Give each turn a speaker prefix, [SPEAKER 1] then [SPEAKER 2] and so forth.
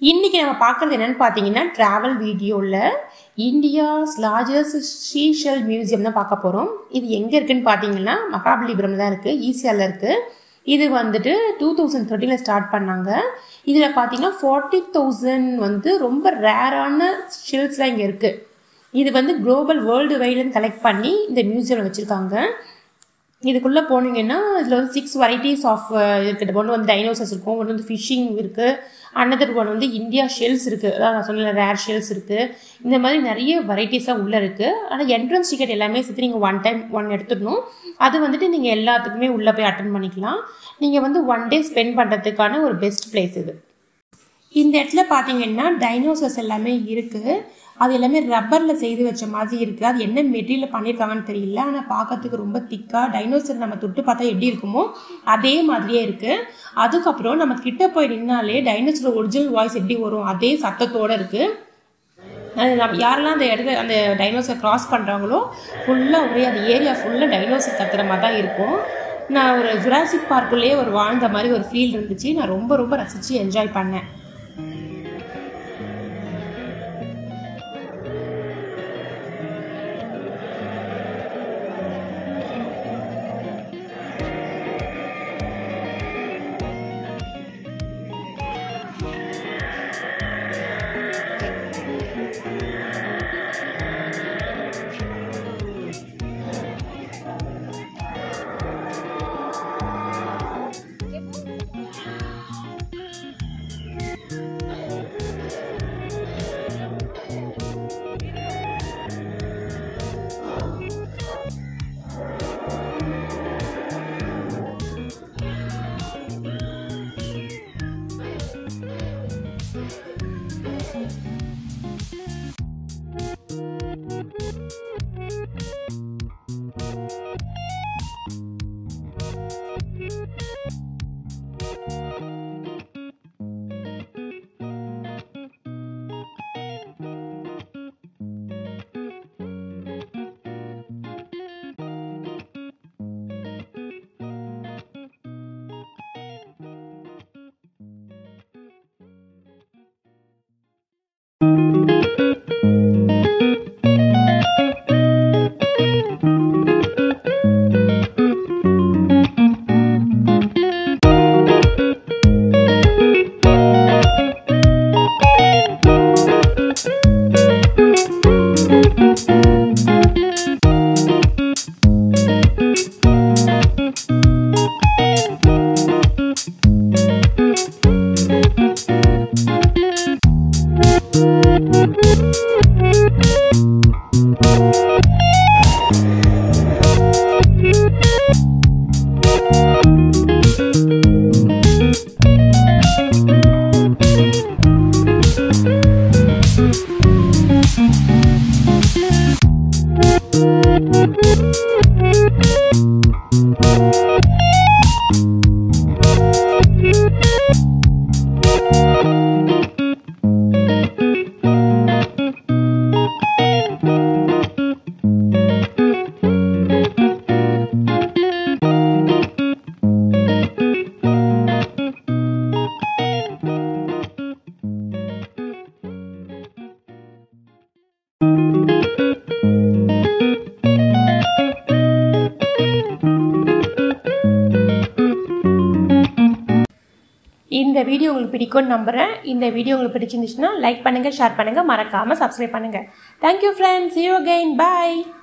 [SPEAKER 1] இன்றைக்கி நம்ம பார்க்குறது என்னென்னு பார்த்தீங்கன்னா ட்ராவல் வீடியோவில் இந்தியாஸ் லார்ஜஸ்ட் ஷீஷல் மியூசியம் தான் பார்க்க போகிறோம் இது எங்கே இருக்குன்னு பார்த்தீங்கன்னா மகாபலிபுரம் தான் இருக்குது ஈசியாவில் இருக்குது இது வந்துட்டு டூ தௌசண்ட் தேர்ட்டியில் ஸ்டார்ட் பண்ணாங்க இதில் பார்த்தீங்கன்னா ஃபார்ட்டி தௌசண்ட் வந்து ரொம்ப ரேரான ஷில்ஸ் தான் இங்கே இருக்குது இது வந்து குளோபல் வேர்ல்டு வைடுன்னு கலெக்ட் பண்ணி இந்த மியூசியமில் வச்சுருக்காங்க இதுக்குள்ளே போனீங்கன்னா இதில் வந்து சிக்ஸ் வெரைட்டிஸ் ஆஃப் இருக்குது ஒன்று வந்து டைனோசர்ஸ் இருக்கும் ஒன்று வந்து ஃபிஷ்ஷிங் இருக்குது அனதர் ஒன் வந்து இந்தியா ஷெல்ஸ் இருக்குது அதான் நான் சொன்ன ரேர் ஷெல்ஸ் இருக்குது இந்த மாதிரி நிறைய வெரைட்டிஸாக உள்ளே இருக்குது ஆனால் என்ட்ரன்ஸ் டிக்கெட் எல்லாமே சேர்த்து நீங்கள் ஒன் டைம் ஒன் எடுத்துடணும் அது வந்துட்டு நீங்கள் எல்லாத்துக்குமே உள்ளே போய் அட்டன் பண்ணிக்கலாம் நீங்கள் வந்து ஒன் டே ஸ்பெண்ட் பண்ணுறதுக்கான ஒரு பெஸ்ட் பிளேஸ் இது இந்த இடத்துல பார்த்தீங்கன்னா டைனோசர்ஸ் எல்லாமே இருக்குது அது எல்லாமே ரப்பரில் செய்து வச்ச மாதிரி இருக்குது அது என்ன மெட்டீரியல் பண்ணியிருக்காங்கன்னு தெரியல ஆனால் பார்க்கறதுக்கு ரொம்ப திக்காக டைனோசர் நம்ம தொட்டு பார்த்தா எப்படி இருக்குமோ அதே மாதிரியே இருக்குது அதுக்கப்புறம் நம்ம கிட்ட போய் நின்னாலே டைனோசரோட ஒரிஜினல் வாய்ஸ் எப்படி வரும் அதே சத்தத்தோடு இருக்குது அது நம்ம யாரெல்லாம் அந்த இடத்துல அந்த டைனோசர் கிராஸ் பண்ணுறாங்களோ ஃபுல்லாக ஒரே அந்த ஏரியா ஃபுல்லாக டைனோசர் கத்துற மாதிரி தான் இருக்கும் நான் ஒரு ஜுராசிக் பார்க்குள்ளேயே ஒரு வாழ்ந்த மாதிரி ஒரு ஃபீல் இருந்துச்சு நான் ரொம்ப ரொம்ப ரசித்து என்ஜாய் பண்ணேன் இந்த வீடியோ உங்களுக்கு பிடிக்கும்னு நம்புகிறேன் இந்த வீடியோ உங்களுக்கு பிடிச்சிருந்துச்சுன்னா லைக் பண்ணுங்கள் ஷேர் பண்ணுங்கள் மறக்காமல் சப்ஸ்கிரைப் பண்ணுங்கள் thank you friends you again bye